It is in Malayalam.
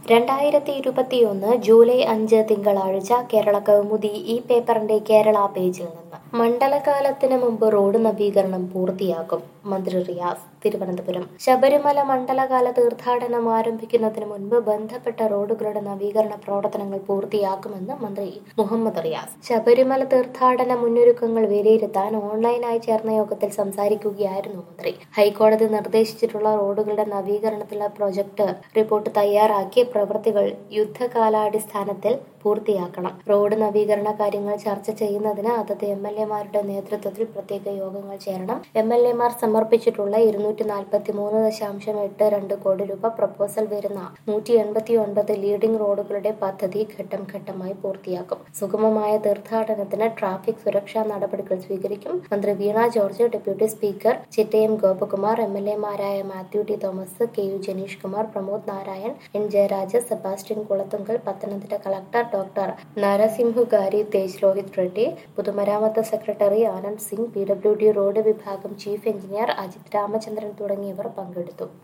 രണ്ടായിരത്തി ഇരുപത്തിയൊന്ന് ജൂലൈ അഞ്ച് തിങ്കളാഴ്ച കേരള കൗമുദി ഈ പേപ്പറിന്റെ കേരള പേജിൽ നിന്ന് മണ്ഡലകാലത്തിന് മുമ്പ് റോഡ് നവീകരണം പൂർത്തിയാക്കും മന്ത്രി റിയാസ് തിരുവനന്തപുരം ശബരിമല മണ്ഡലകാല തീർത്ഥാടനം ആരംഭിക്കുന്നതിന് മുൻപ് ബന്ധപ്പെട്ട റോഡുകളുടെ നവീകരണ പ്രവർത്തനങ്ങൾ പൂർത്തിയാക്കുമെന്ന് മന്ത്രി മുഹമ്മദ് റിയാസ് ശബരിമല തീർത്ഥാടന മുന്നൊരുക്കങ്ങൾ വിലയിരുത്താൻ ഓൺലൈനായി ചേർന്ന യോഗത്തിൽ സംസാരിക്കുകയായിരുന്നു മന്ത്രി ഹൈക്കോടതി നിർദ്ദേശിച്ചിട്ടുള്ള റോഡുകളുടെ നവീകരണത്തിലുള്ള പ്രൊജക്ട് റിപ്പോർട്ട് തയ്യാറാക്കി പ്രവൃത്തികൾ യുദ്ധകാലാടിസ്ഥാനത്തിൽ പൂർത്തിയാക്കണം റോഡ് നവീകരണ കാര്യങ്ങൾ ചർച്ച ചെയ്യുന്നതിന് അതത് എം എൽ എമാരുടെ നേതൃത്വത്തിൽ പ്രത്യേക യോഗങ്ങൾ ചേരണം എം എൽ എമാർ സമർപ്പിച്ചിട്ടുള്ള ഇരുന്നൂറ്റി നാൽപ്പത്തി മൂന്ന് ദശാംശം എട്ട് രണ്ട് കോടി രൂപ പ്രപ്പോസൽ വരുന്ന നൂറ്റി എൺപത്തി ഒൻപത് ലീഡിംഗ് റോഡുകളുടെ പദ്ധതി ഘട്ടം ഘട്ടമായി പൂർത്തിയാക്കും സുഗമമായ തീർത്ഥാടനത്തിന് ട്രാഫിക് സുരക്ഷാ നടപടികൾ സ്വീകരിക്കും മന്ത്രി Veena George deputy speaker Chittayam Gopakumar M L എമാരായ Mathew T Thomas K U Janeesh Kumar Pramod Narayan N Jayaraj Sebastian Kulathunkal Pathanamthitta collector doctor Narasimhugari Tej Rohith Reddy പൊതുമരാമത്ത് secretary Anand Singh P W D road വിഭാഗം ചീഫ് എഞ്ചിനീയർ അജിത് രാമചന്ദ്രൻ തുടങ്ങിയവർ പങ്കെടുത്തു